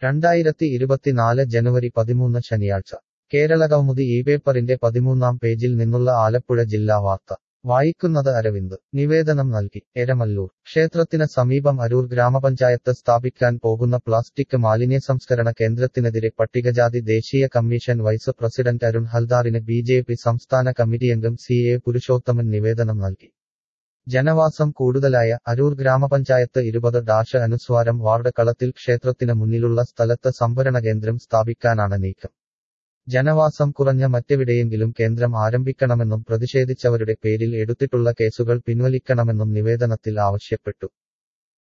രണ്ടായിരത്തി ഇരുപത്തിനാല് ജനുവരി പതിമൂന്ന് ശനിയാഴ്ച കേരളകൗമുദി ഈ പേപ്പറിന്റെ പതിമൂന്നാം പേജിൽ നിന്നുള്ള ആലപ്പുഴ ജില്ലാ വാർത്ത വായിക്കുന്നത് അരവിന്ദ് നിവേദനം നൽകി എരമല്ലൂർ ക്ഷേത്രത്തിന് സമീപം അരൂർ ഗ്രാമപഞ്ചായത്ത് സ്ഥാപിക്കാൻ പോകുന്ന പ്ലാസ്റ്റിക് മാലിന്യ സംസ്കരണ കേന്ദ്രത്തിനെതിരെ പട്ടികജാതി ദേശീയ കമ്മീഷൻ വൈസ് പ്രസിഡന്റ് അരുൺ ഹൽദാറിന് ബി ജെ പി സംസ്ഥാന കമ്മിറ്റിയംഗം സി എ പുരുഷോത്തമൻ നിവേദനം നൽകി ജനവാസം കൂടുതലായ അരൂർ ഗ്രാമപഞ്ചായത്ത് ഇരുപത് ഡാഷ് അനുസ്വാരം വാർഡ് കളത്തിൽ ക്ഷേത്രത്തിന് മുന്നിലുള്ള സ്ഥലത്ത് സംഭരണ കേന്ദ്രം സ്ഥാപിക്കാനാണ് നീക്കം ജനവാസം കുറഞ്ഞ മറ്റെവിടെയെങ്കിലും കേന്ദ്രം ആരംഭിക്കണമെന്നും പ്രതിഷേധിച്ചവരുടെ പേരിൽ എടുത്തിട്ടുള്ള കേസുകൾ പിൻവലിക്കണമെന്നും നിവേദനത്തിൽ ആവശ്യപ്പെട്ടു